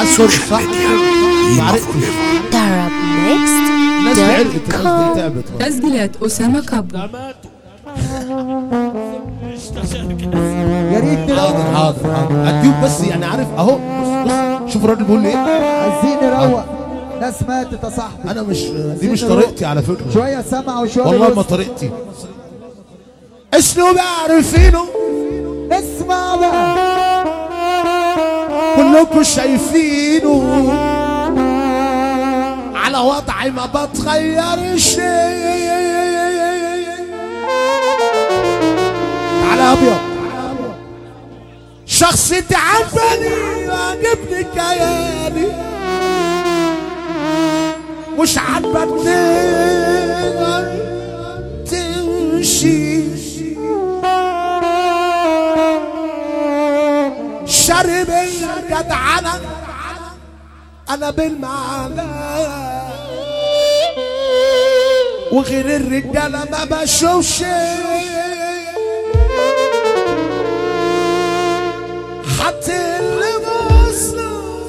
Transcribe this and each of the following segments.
سوشيال ميديا قيمة فوريفر Darab Mixed الناس دي عرقت الناس دي com. تعبت تسجيلات أسامة كابو يا ريت حاضر نروق حاضر حاضر اديهم بس يعني عارف اهو بص بص شوف الراجل بيقول لي ايه عايزين نروق ناس ماتت يا صاحبي انا مش دي مش طريقتي على فكره شويه سمع وشويه والله ما رز. طريقتي اسلوب عارفينه اسمع بقى كلكم شايفينه على وضعي ما بتغيرش تعالى يا ابيض شخصيتي عجباني وعجبني كياني مش عاجبك تمشي شرب الجدعنة أنا بالمعنى وغير الرجالة ما بشوفش حتى اللي بصنا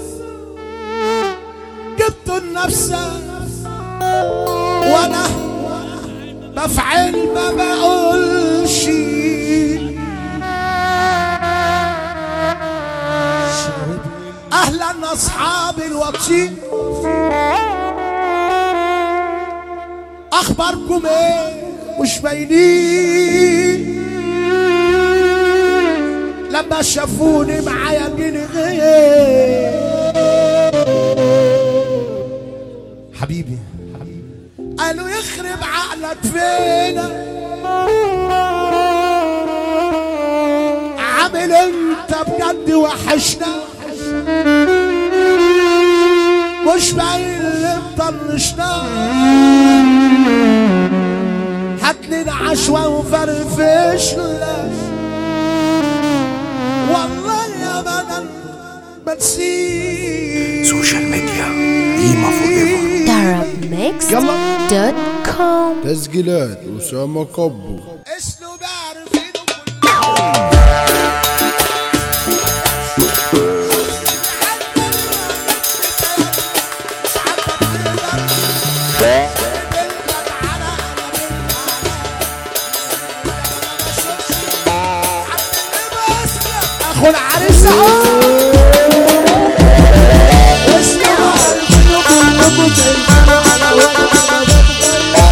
جبته لنفسه وانا بفعل ما بقولش اهلا اصحاب الوطين اخباركم ايه مش باينين لما شافوني معايا جنيه حبيبي قالوا يخرب عقلك فينا عامل انت بجد وحشنا مش باين اللي مطنشنا هات لنا عشوة وفرفشنا والله يا بدن بنسيب سوشيال ميديا قيمة فوريفر DarabMixed.com تسجيلات أسامة كبو اسلوب عارفينه كله اخو العريس اهو اسلوب عارفينه كلكم شايفينه على وجهي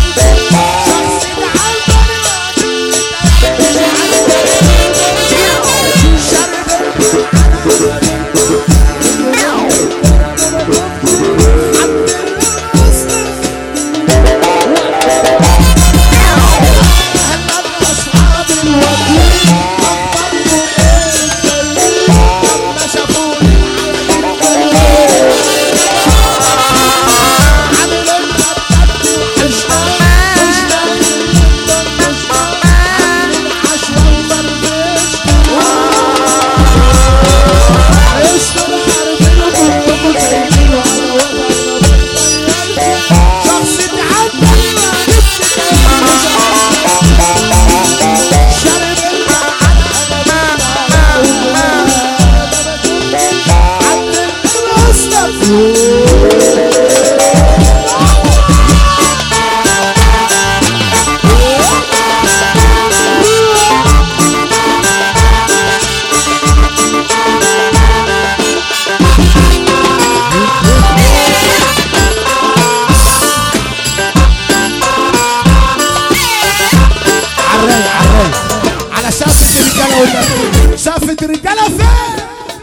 عالرايق عالرايق على سافة الرجالة والنبي سافة الرجالة فين؟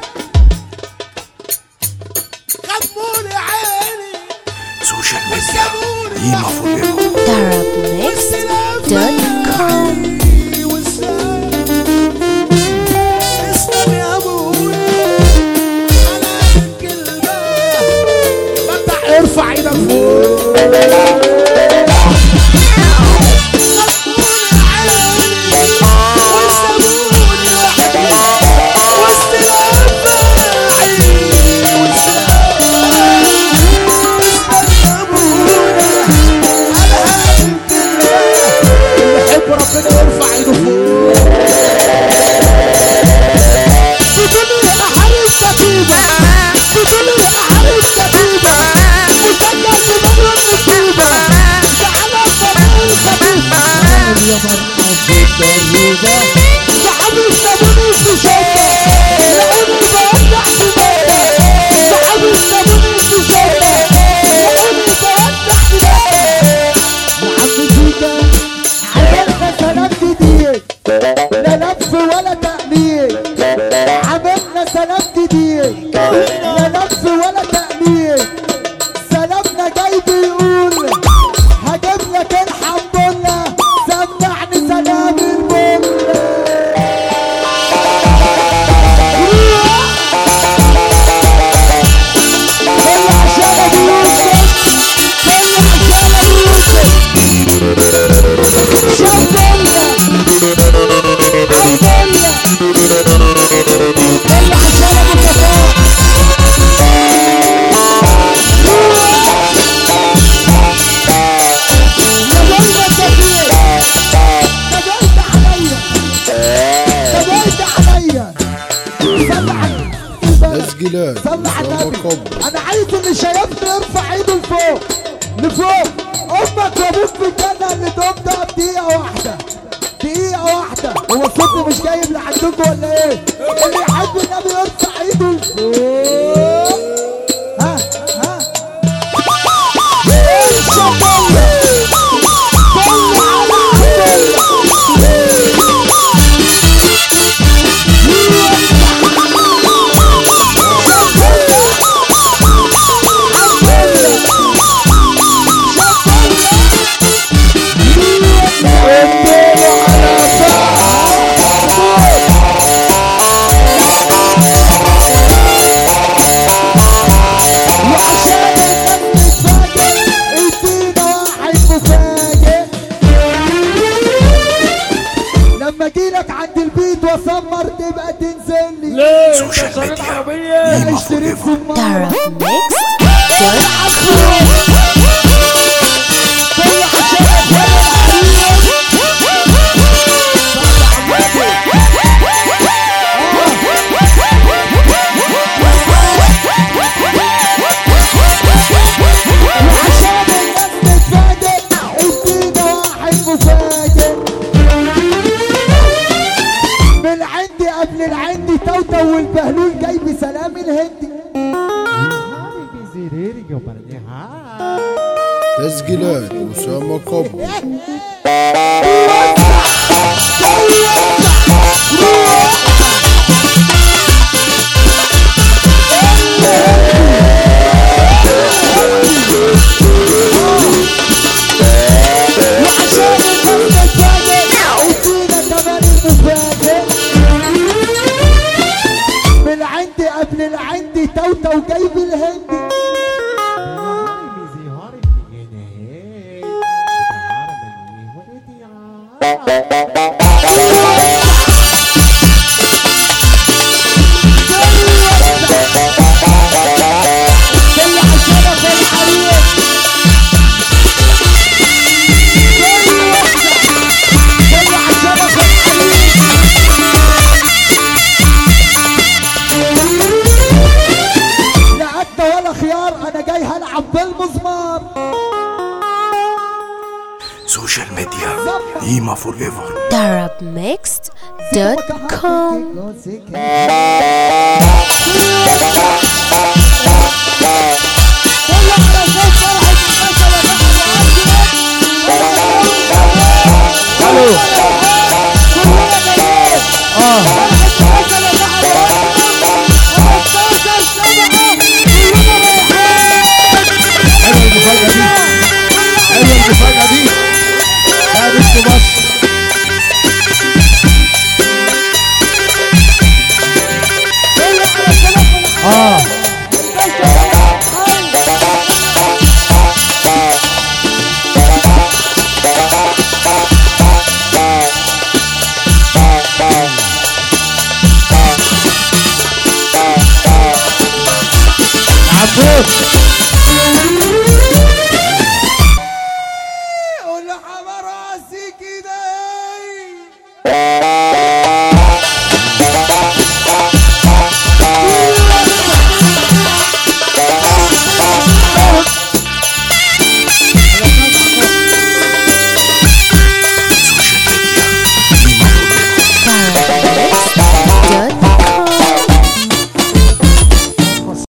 خبوني عيني سوشيال ميديا قيمة فوريفر DarabMixed.com اسلم يا ابوي انا الكلمة فتح ارفع ايدك فوق ربنا يرفع ولا تأمين عملنا سلام جديد لا نفس ولا تأمين سلامنا جاي بيقول هجيب لك الحمد لله سمعني سلام المولى كل عشان ابو يوسف كل عشان ابو يوسف شغلنا عملنا كل عشان ابو صفاء يا بلبة كثير تبعت عليا تبعت عليا سمعك تسجيلات صلى على أسامة النبي كبو انا عايز اللي شايفني يرفع ايده لفوق لفوق امك وابوك في الجنه اللي تقوم ده بدقيقه واحده دقيقه واحده هو الصوت مش جايب لعندكم ولا ايه اللي يحب النبي يرفع ايده لفوق ها ها ايه الشطاره صل على وعشان الناس تتفاجئ ادينا واحد مفاجئ لما اجيلك عند البيت واسمر تبقى تنزل لي سوشيال ميديا قيمة اشتريت فور في Tara المرة Mixed. كل عشان أفهم وعشان الناس تتفاجئ ادينا واحد مفاجئ من عندي قبل العندي توتو والبهلول جاي بسلام الهندي تسجيلات أسامة كبو وعشان الناس تتفاجئ ادينا كمان المفاجئ من عندي قبل العندي توتو جايب الهندي كل عشان اخو الحريق كل واحدة كل عشان اخو الحريق لا قد ولا خيار انا جاي هلعب بالمزمار سوشيال ميديا قيمة فور ايفر Tara Mixed. Dot com. حلوه المفاجاه دي حلوه المفاجاه دي يا بنت مصر اه عبود